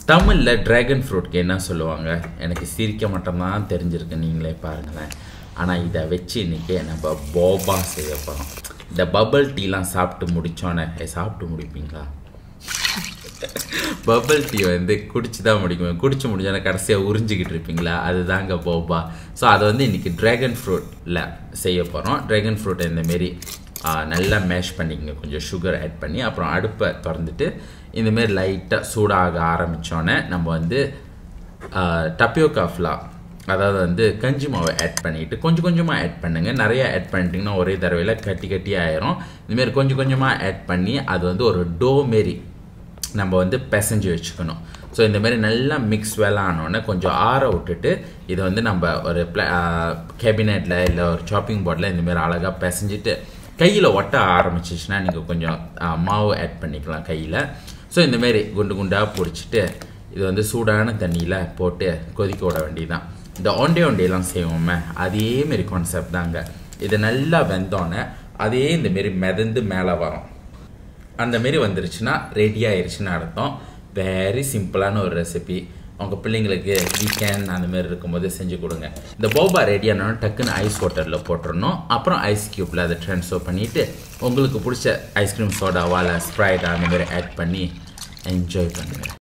தமிழில் ட்ராகன் ஃப்ரூட்க்கு என்ன சொல்லுவாங்க எனக்கு சிரிக்க மட்டும்தான் தெரிஞ்சிருக்கு நீங்களே பாருங்களேன் ஆனால் இதை வச்சு இன்றைக்கி நம்ம போபா செய்ய போகிறோம் இந்த பபிள் டீலாம் சாப்பிட்டு முடித்தோன்னே சாப்பிட்டு முடிப்பீங்களா பபிள் டீ வந்து குடிச்சு தான் முடிக்கும் குடிச்சு முடிஞ்சோன்னே கடைசியாக உறிஞ்சிக்கிட்டு இருப்பீங்களா அதுதாங்க போபா ஸோ அதை வந்து இன்றைக்கி ட்ராகன் ஃப்ரூட்டில் செய்ய போகிறோம் ட்ராகன் ஃப்ரூட்டை இந்தமாரி நல்லா மேஷ் பண்ணிக்கங்க கொஞ்சம் சுகர் ஆட் பண்ணி அப்புறம் அடுப்பை திறந்துட்டு இந்தமாரி லைட்டாக சூடாக ஆரம்பித்தோன்னே நம்ம வந்து டப்பியோக்கா ஃப்ளா அதாவது வந்து கஞ்சி மாவை ஆட் பண்ணிவிட்டு கொஞ்சம் கொஞ்சமாக ஆட் பண்ணுங்கள் நிறையா ஆட் பண்ணிட்டிங்கன்னா ஒரே தடவையில் கட்டி கட்டி ஆயிரும் இதுமாரி கொஞ்சம் கொஞ்சமாக ஆட் பண்ணி அது வந்து ஒரு டோ மாரி நம்ம வந்து பிசைஞ்சு வச்சுக்கணும் ஸோ இந்தமாரி நல்லா மிக்ஸ் வேலை ஆனோடனே கொஞ்சம் ஆற விட்டுட்டு இதை வந்து நம்ம ஒரு ப்ள கேபினெட்டில் இல்லை ஒரு சாப்பிங் போர்டில் இந்தமாரி அழகாக பிசைஞ்சிட்டு கையில் ஒட்ட ஆரம்பிச்சிச்சுன்னா நீங்கள் கொஞ்சம் மாவு ஆட் பண்ணிக்கலாம் கையில் ஸோ இந்தமாரி குண்டு குண்டாக பிடிச்சிட்டு இது வந்து சூடான தண்ணியில் போட்டு கொதிக்க விட வேண்டியதுதான் இந்த ஒண்டே ஒண்டையெல்லாம் செய்வோமே அதேமாரி கான்செப்ட் தாங்க இது நல்லா வெந்தோன்னே அதே இந்தமாரி மிதந்து மேலே வரும் அந்த மாரி வந்துருச்சுன்னா ரெடி ஆயிடுச்சுன்னு அர்த்தம் வெரி சிம்பிளான ஒரு ரெசிபி உங்கள் பிள்ளைங்களுக்கு வீக்கெண்ட் அந்த மாதிரி இருக்கும்போது செஞ்சு கொடுங்க இந்த போபா ரெடியானோட டக்குன்னு ஐஸ் வாட்டரில் போட்டுடணும் அப்புறம் ஐஸ் க்யூப்பில் அதை ட்ரான்ஸ்ஃபர் பண்ணிவிட்டு உங்களுக்கு பிடிச்ச ஐஸ்கிரீம் சோடாவா இல்லை ஸ்ப்ரைட் அந்த மாதிரி ஆட் பண்ணி என்ஜாய் பண்ணுங்கள்